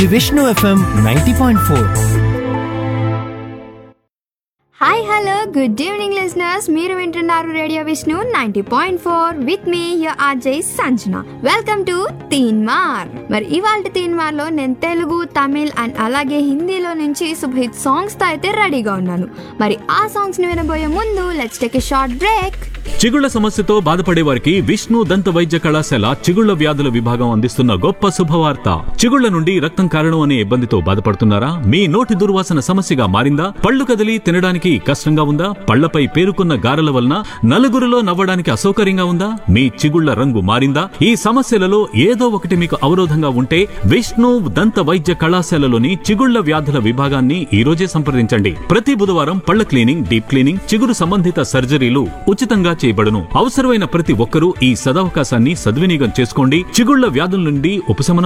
Vishnu FM ninety point four hi hello good evening listeners మీరు వింటున్నారు radio Vishnu ninety point four with మీ RJ Sanjana welcome to Teen Maar మరి ఇవాళ తీన్ మార్ లో నేను తెలుగు తమిళ్ అండ్ అలాగే హిందీలో నుంచి సూపర్ హిట్ సాంగ్స్ తో అయితే రెడీగా ఉన్నాను మరి ఆ సాంగ్స్ ని వినబోయే ముందు let's take a short break చిగుళ్ల సమస్యతో బాధపడే వారికి విష్ణు దంత వైద్య కళాశాల చిగుళ్ల వ్యాధుల విభాగం అందిస్తున్న గొప్ప శుభవార్త చిగుళ్ల నుండి రక్తం కారణం అనే ఇబ్బందితో బాధపడుతున్నారా మీ నోటి దుర్వాసన సమస్యగా మారిందా పళ్ళు కదిలి తినడానికి కష్టంగా ఉందా పళ్లపై పేరుకున్న గారెల వలన నలుగురిలో నవ్వడానికి అసౌకర్యంగా ఉందా మీ చిగుళ్ల రంగు మారిందా ఈ సమస్యలలో ఏదో ఒకటి మీకు అవరోధంగా ఉంటే విష్ణు దంత వైద్య కళాశాలలోని చిగుళ్ల వ్యాధుల విభాగాన్ని ఈ రోజే సంప్రదించండి ప్రతి బుధవారం పళ్ల క్లీనింగ్ డీప్ క్లీనింగ్ చిగురు సంబంధిత సర్జరీలు ఉచితంగా చేయబడును అవసరమైన ప్రతి ఒక్కరూ ఈ సదవకాశాన్ని సద్వినియోగం చేసుకోండి చిగుళ్ల వ్యాధుల నుండి ఉపశమనం